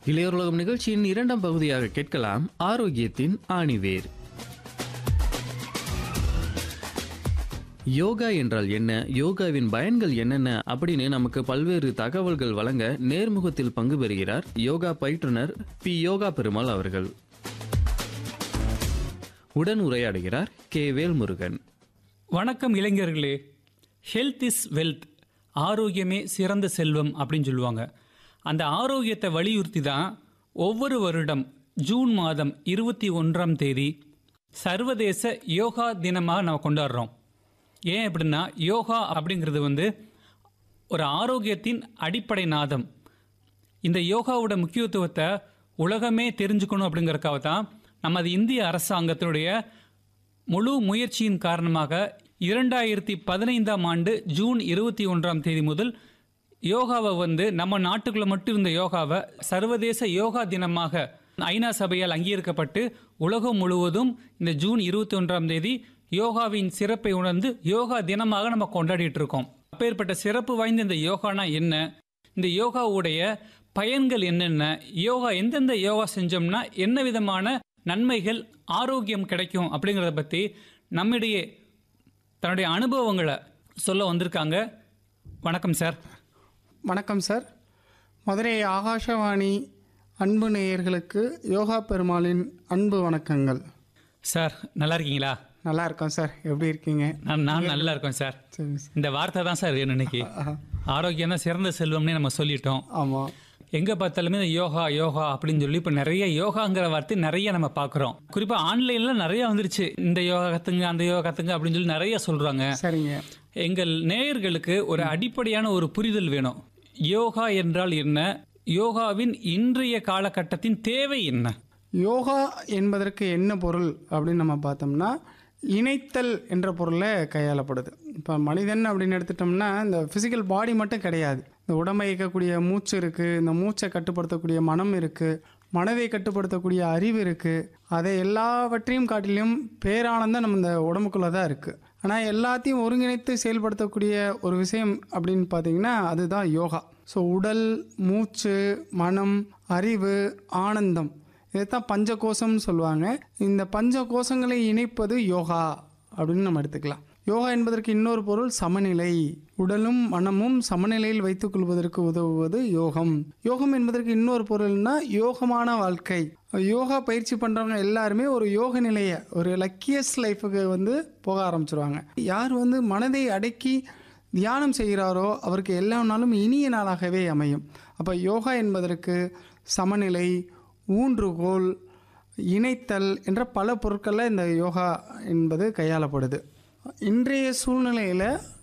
இளையோர்லகம் நிகழ்ச்சியின் இரண்டாம் பகுதியாக கேட்கலாம் ஆரோக்கியத்தின் ஆணிவேர் யோகா என்றால் என்ன யோகாவின் பயன்கள் என்னென்ன அப்படின்னு நமக்கு பல்வேறு தகவல்கள் வழங்க நேர்முகத்தில் பங்கு பெறுகிறார் யோகா பயிற்றுனர் பி யோகா பெருமாள் அவர்கள் உடன் உரையாடுகிறார் கே வேல்முருகன் வணக்கம் இளைஞர்களே ஹெல்த் இஸ் வெல்த் ஆரோக்கியமே சிறந்த செல்வம் அப்படின்னு சொல்லுவாங்க அந்த ஆரோக்கியத்தை வலியுறுத்தி தான் ஒவ்வொரு வருடம் ஜூன் மாதம் இருபத்தி ஒன்றாம் தேதி சர்வதேச யோகா தினமாக நம்ம கொண்டாடுறோம் ஏன் அப்படின்னா யோகா அப்படிங்கிறது வந்து ஒரு ஆரோக்கியத்தின் அடிப்படை நாதம் இந்த யோகாவோட முக்கியத்துவத்தை உலகமே தெரிஞ்சுக்கணும் அப்படிங்கறதுக்காக தான் நமது இந்திய அரசாங்கத்தினுடைய முழு முயற்சியின் காரணமாக இரண்டாயிரத்தி பதினைந்தாம் ஆண்டு ஜூன் இருபத்தி ஒன்றாம் தேதி முதல் யோகாவை வந்து நம்ம நாட்டுக்குள்ள மட்டும் இருந்த யோகாவை சர்வதேச யோகா தினமாக ஐநா சபையால் அங்கீகரிக்கப்பட்டு உலகம் முழுவதும் இந்த ஜூன் இருபத்தி ஒன்றாம் தேதி யோகாவின் சிறப்பை உணர்ந்து யோகா தினமாக நம்ம கொண்டாடிட்டு இருக்கோம் அப்பேற்பட்ட சிறப்பு வாய்ந்த இந்த யோகானா என்ன இந்த யோகாவுடைய பயன்கள் என்னென்ன யோகா எந்தெந்த யோகா செஞ்சோம்னா என்ன விதமான நன்மைகள் ஆரோக்கியம் கிடைக்கும் அப்படிங்கிறத பற்றி நம்மிடையே தன்னுடைய அனுபவங்களை சொல்ல வந்திருக்காங்க வணக்கம் சார் வணக்கம் சார் மதுரை ஆகாஷவாணி அன்பு நேயர்களுக்கு யோகா பெருமாளின் அன்பு வணக்கங்கள் சார் நல்லா இருக்கீங்களா நல்லா இருக்கோம் சார் எப்படி இருக்கீங்க நான் நான் நல்லா இருக்கேன் சார் சரி சார் இந்த வார்த்தை தான் சார் வேணும் இன்னைக்கு ஆரோக்கியம் தான் சிறந்த செல்வம்னே நம்ம சொல்லிட்டோம் ஆமாம் எங்கே பார்த்தாலுமே இந்த யோகா யோகா அப்படின்னு சொல்லி இப்போ நிறைய யோகாங்கிற வார்த்தை நிறைய நம்ம பார்க்குறோம் குறிப்பாக ஆன்லைனில் நிறைய வந்துருச்சு இந்த யோகா கற்றுங்க அந்த யோகா கற்றுங்க அப்படின்னு சொல்லி நிறைய சொல்கிறாங்க சரிங்க எங்கள் நேயர்களுக்கு ஒரு அடிப்படையான ஒரு புரிதல் வேணும் யோகா என்றால் என்ன யோகாவின் இன்றைய காலகட்டத்தின் தேவை என்ன யோகா என்பதற்கு என்ன பொருள் அப்படின்னு நம்ம பார்த்தோம்னா இணைத்தல் என்ற பொருளை கையாளப்படுது இப்போ மனிதன் அப்படின்னு எடுத்துட்டோம்னா இந்த ஃபிசிக்கல் பாடி மட்டும் கிடையாது இந்த உடம்பை இயக்கக்கூடிய மூச்சு இருக்குது இந்த மூச்சை கட்டுப்படுத்தக்கூடிய மனம் இருக்குது மனதை கட்டுப்படுத்தக்கூடிய அறிவு இருக்குது அதை எல்லாவற்றையும் காட்டிலும் பேரானந்தம் நம்ம இந்த உடம்புக்குள்ளே தான் இருக்குது ஆனால் எல்லாத்தையும் ஒருங்கிணைத்து செயல்படுத்தக்கூடிய ஒரு விஷயம் அப்படின்னு பார்த்தீங்கன்னா அதுதான் யோகா ஸோ உடல் மூச்சு மனம் அறிவு ஆனந்தம் இதைத்தான் பஞ்சகோஷம்னு சொல்லுவாங்க இந்த பஞ்ச கோஷங்களை இணைப்பது யோகா அப்படின்னு நம்ம எடுத்துக்கலாம் யோகா என்பதற்கு இன்னொரு பொருள் சமநிலை உடலும் மனமும் சமநிலையில் வைத்துக் கொள்வதற்கு உதவுவது யோகம் யோகம் என்பதற்கு இன்னொரு பொருள்னா யோகமான வாழ்க்கை யோகா பயிற்சி பண்ணுறவங்க எல்லாருமே ஒரு யோக நிலையை ஒரு லக்கியஸ் லைஃபுக்கு வந்து போக ஆரம்பிச்சிருவாங்க யார் வந்து மனதை அடக்கி தியானம் செய்கிறாரோ அவருக்கு எல்லா நாளும் இனிய நாளாகவே அமையும் அப்போ யோகா என்பதற்கு சமநிலை ஊன்றுகோல் இணைத்தல் என்ற பல பொருட்களில் இந்த யோகா என்பது கையாளப்படுது இன்றைய சூழ்நிலையில்